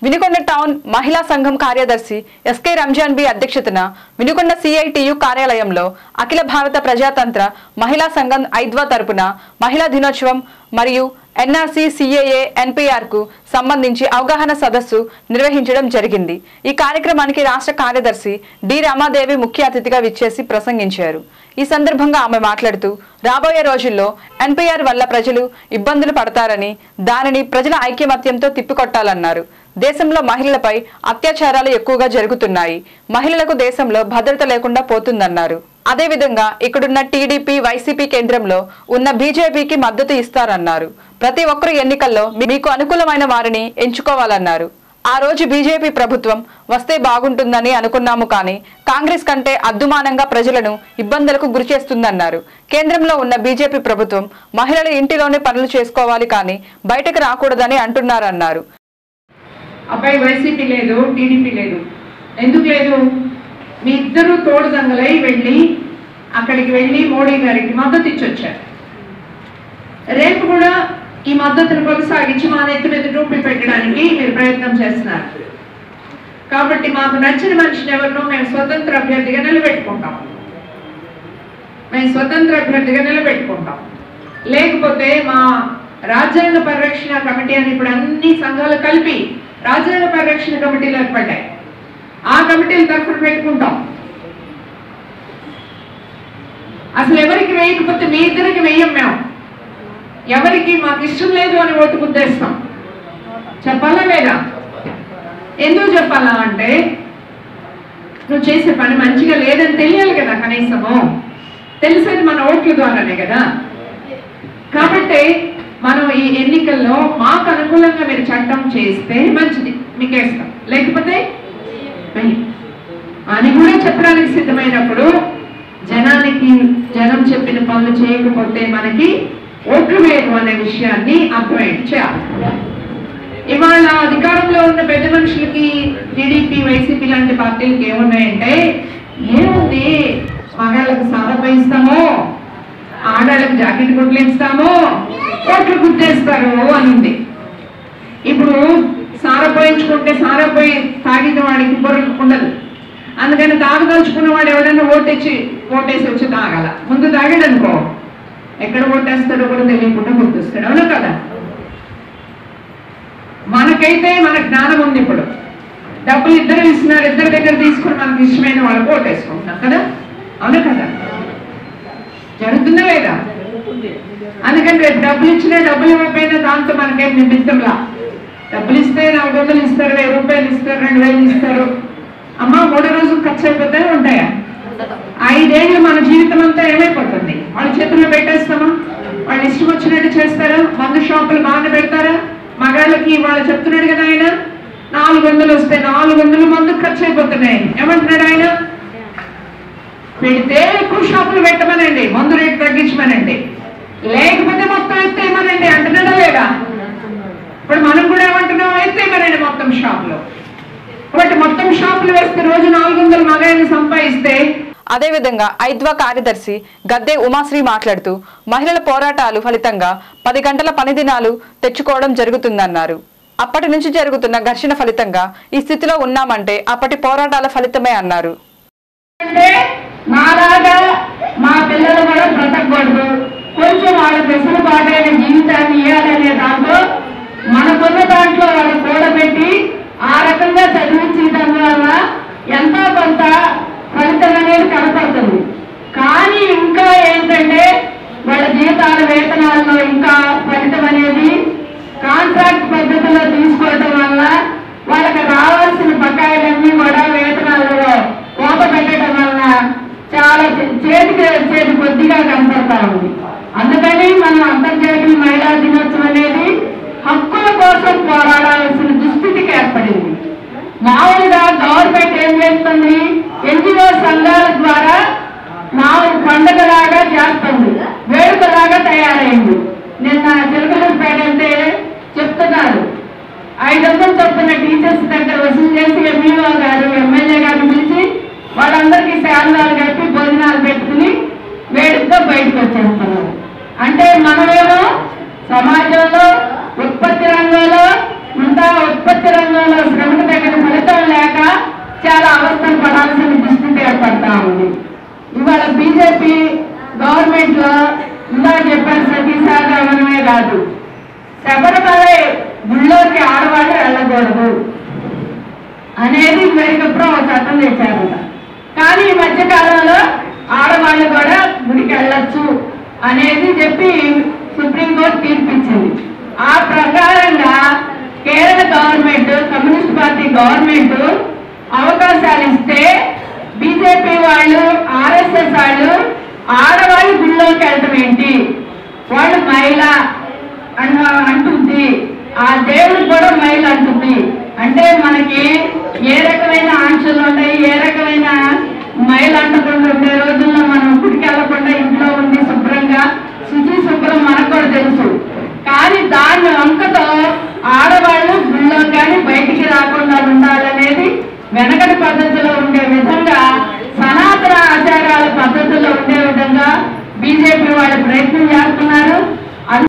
Vinukonda town మహిళా సంఘం కార్యదర్శి ఎస్కే రంజాన్ బి అధ్యక్షతన వినుకొండ సిఐటియు కార్యాలయంలో అఖిల భారత ప్రజాతంత్ర మహిళా సంఘం ఐద్వా తరపున మహిళా దినోత్సవం మరియు ఎన్ఆర్సీ సిఏఏ ఎన్పిఆర్ కు సంబంధించి అవగాహన సదస్సు నిర్వహించడం జరిగింది ఈ కార్యక్రమానికి రాష్ట్ర కార్యదర్శి డి రమాదేవి ముఖ్య అతిథిగా విచ్చేసి ప్రసంగించారు ఈ సందర్భంగా ఆమె మాట్లాడుతూ రాబోయే రోజుల్లో ఎన్పిఆర్ వల్ల ప్రజలు ఇబ్బందులు పడతారని దానిని ప్రజల ఐక్యమత్యంతో తిప్పికొట్టాలన్నారు దేశంలో మహిళలపై అత్యాచారాలు ఎక్కువగా జరుగుతున్నాయి మహిళలకు దేశంలో భద్రత లేకుండా పోతుందన్నారు అదేవిధంగా ఇక్కడున్న టీడీపీ వైసీపీ కేంద్రంలో ఉన్న బీజేపీకి మద్దతు ఇస్తారన్నారు ప్రతి ఒక్కరు ఎన్నికల్లో మీకు అనుకూలమైన వారిని ఎంచుకోవాలన్నారు ఆ రోజు బీజేపీ ప్రభుత్వం వస్తే బాగుంటుందని అనుకున్నాము కానీ కాంగ్రెస్ కంటే అద్దుమానంగా ప్రజలను ఇబ్బందులకు గురిచేస్తుందన్నారు కేంద్రంలో ఉన్న బీజేపీ ప్రభుత్వం మహిళలు ఇంటిలోనే పనులు చేసుకోవాలి కానీ బయటకు రాకూడదని అంటున్నారన్నారు అబ్బాయి వైసీపీ లేదు టీడీపీ లేదు ఎందుకు లేదు మీ ఇద్దరు తోడుదంగలై వెళ్ళి అక్కడికి వెళ్ళి మోడీ గారికి మద్దతు ఇచ్చొచ్చారు రేపు కూడా ఈ మద్దతును కొనసాగించి మా నెత్తి మీద రూపి పెట్టడానికి మీరు ప్రయత్నం చేస్తున్నారు కాబట్టి మాకు నచ్చిన మనిషిని ఎవరినో మేము స్వతంత్ర అభ్యర్థిగా నిలబెట్టుకుంటాం మేము స్వతంత్ర అభ్యర్థిగా నిలబెట్టుకుంటాం లేకపోతే మా రాజ్యాంగ పరిరక్షణ కమిటీ అని ఇప్పుడు అన్ని సంఘాలు కలిపి రాజ్యాంగ పరిరక్షణ కమిటీలు ఏర్పడ్డాయి ఆ కమిటీల తరఫున పెట్టుకుంటాం అసలు ఎవరికి వేయకపోతే మీ ఇద్దరికి వేయం మేము ఎవరికి మాకు ఇష్టం లేదు అని ఓటు గుద్దేస్తాం చెప్పాలా లేదా ఎందుకు చెప్పాలా అంటే నువ్వు చేసే పని మంచిగా లేదని తెలియాలి కదా కనీసము తెలిసేది మన ఓట్ల ద్వారానే కదా కాబట్టి మనం ఈ ఎన్నికల్లో మాకు అనుకూలంగా మీరు చట్టం చేస్తే మంచిది మీకు వేస్తాం లేకపోతే వెయ్యం. అని కూడా చెప్పడానికి సిద్ధమైనప్పుడు జనానికి జనం చెప్పిన పనులు చేయకపోతే మనకి ఓట్లు వేయడం అనే విషయాన్ని అర్థమయ్యేది చేయాలి ఇవాళ అధికారంలో ఉన్న పెద్ద మనుషులకి టీడీపీ వైసీపీ లాంటి పార్టీలకి ఏమున్నాయంటే ఏముంది మగాళ్ళకి సారపై ఇస్తామో ఆడాళ్ళకి జాకెట్ గుడ్లు ఇస్తామో ఓట్లు గుర్తేస్తారు అని ఉంది ఇప్పుడు సార పోయించుకుంటే సార పోయి తాగిన వాడికి బుర్ర ఉండదు అందుకని తాగదలుచుకున్న వాడు ఎవడైనా ఓటేసి ఓటేసి వచ్చి తాగాల ముందు తాగాడు అనుకో ఎక్కడ ఓటేస్తాడో కూడా తెలియకుండా గుర్తిస్తాడు అవునా కదా మనకైతే మన జ్ఞానం ఉంది ఇప్పుడు డబ్బులు ఇద్దరు ఇస్తున్నారు ఇద్దరి దగ్గర తీసుకుని మనకి ఇష్టమైన వాళ్ళకి ఓటేసుకుంటున్నాం కదా అవునా కదా జరుగుతుందా లేదా అందుకని రేపు డబ్బులు ఇచ్చినా డబ్బులు ఇవ్వకపోయినా దాంతో మనకేం నిమిత్తంలా డబ్బులు ఇస్తే నాలుగు వందలు ఇస్తారు వెయ్యి రూపాయలు ఇస్తారు రెండు వేలు ఇస్తారు అమ్మ మూడో రోజులు ఖర్చు అయిపోతే ఉంటాయా ఐదేళ్ళు మన జీవితం అంతా ఏమైపోతుంది వాళ్ళ చేతుల్లో పెట్టేస్తామా వాళ్ళు ఇష్టం వచ్చినట్టు చేస్తారా మందు షాపులు బాగా పెడతారా మగాళ్ళకి వాళ్ళు చెప్తున్నాడు కదా ఆయన నాలుగు వందలు వస్తే నాలుగు వందలు మందు ఖర్చు అయిపోతున్నాయి ఏమంటున్నాడు ఆయన పెడితే ఎక్కువ షాపులు పెట్టమనండి మందు రేటు తగ్గించమనండి లేకపోతే మొత్తం ఎత్తేయమనండి అంటున్నాడా లేదా ఇప్పుడు మనం కూడా ఏమంటున్నాం ఎత్తేయమనండి మొత్తం షాపులు కాబట్టి మొత్తం షాపులు వేస్తే రోజు నాలుగు వందలు మగాయన్ని సంపాదిస్తే అదేవిధంగా ఐద్వా కార్యదర్శి గద్దే ఉమాశ్రీ మాట్లాడుతూ మహిళల పోరాటాలు ఫలితంగా పది గంటల పని దినాలు తెచ్చుకోవడం జరుగుతుందన్నారు అప్పటి నుంచి జరుగుతున్న ఘర్షణ ఫలితంగా ఈ స్థితిలో ఉన్నామంటే అప్పటి పోరాటాల ఫలితమే అన్నారు అంటే మాలాగా మా పిల్లలు కూడా బ్రతకూడదు కొంచెం వాళ్ళ వెసులుబాటైన జీవితాన్ని ఇవ్వాలనే దాంట్లో మనకున్న దాంట్లో వాళ్ళు కూడబెట్టి ఆ రకంగా చదివించడం వల్ల ఎంతో కొంత ఫలితం అనేది కనపడుతుంది కానీ ఇంకా ఏంటంటే వాళ్ళ జీతాల వేతనాల్లో ఇంకా ఫలితం అనేది కాంట్రాక్ట్ పద్ధతిలో తీసుకోవడం వల్ల వాళ్ళకి రావాల్సిన బకాయిలన్నీ కూడా వేతనాలలో కోత పెట్టడం వల్ల చాలా చే- చేతికి వచ్చేది కొద్దిగా కనపడతా ఉంది అందుకని మనం అంతర్జాతీయ మహిళా దినోత్సవం అనేది హక్కుల కోసం పోరాడాల్సిన దుస్థితికి ఏర్పడింది మామూలుగా గవర్నమెంట్ ఏం చేస్తుంది ఎన్జిఓ సంఘాల ద్వారా మామూలు పండుగలాగా చేస్తుంది వేడుకలాగా తయారైంది నిన్న చిలకలూరుపేట అంటే చెప్తున్నారు ఐదు వందలు చొప్పున టీచర్స్ దగ్గర వసూలు చేసి ఎంఈఓ గారు ఎమ్మెల్యే గారిని పిలిచి వాళ్ళందరికీ శాలనాలు కట్టి భోజనాలు పెట్టుకుని వేడుకతో బయటకు వచ్చేస్తున్నారు అంటే మనమేమో సమాజంలో ఉత్పత్తి రంగంలో ఇంకా ఉత్పత్తి రంగంలో శ్రమ గవర్నమెంట్ లో ఇందా చెప్పారు సతీసాగమనమే కాదు శబరిమల గుళ్ళోకి ఆడవాళ్ళు వెళ్ళకూడదు అనేది ఇదివరకప్పుడు ఒక చట్టం తెచ్చారు కానీ ఈ మధ్య కాలంలో ఆడవాళ్ళు కూడా గుడికి వెళ్ళొచ్చు అనేది చెప్పి సుప్రీంకోర్టు తీర్పిచ్చింది ఆ ప్రకారంగా Kerala government communist party government అవకాశాలు ఇస్తే బీజేపీ వాళ్ళు ఆర్ఎస్ఎస్ వాళ్ళు ఆడవాళ్ళు గుళ్ళోకి వెళ్ళటం ఏంటి వాళ్ళు మహిళ అన్న అంటుంది ఆ దేవుడికి కూడా మైలు అంటుంది అంటే మనకి ఏ రకమైన ఆంక్షలు ఉంటాయి ఏ రకమైన మైలు అంటకుండా ఉండే రోజుల్లో మనం గుడికి వెళ్ళకుండా ఇంట్లో ఉండి శుభ్రంగా శుచి శుభ్రం మనకు కూడా తెలుసు కానీ దాని వంకతో ఆడవాళ్ళు గుళ్ళో కానీ బయటికి రాకుండా ఉండాలనేది వెనకటి పద్ధతిలో ఉండే విధంగా సనాతన ఆచారాల పద్ధతిలో ఉండే విధంగా బీజేపీ వాళ్ళు ప్రయత్నం చేస్తున్నారు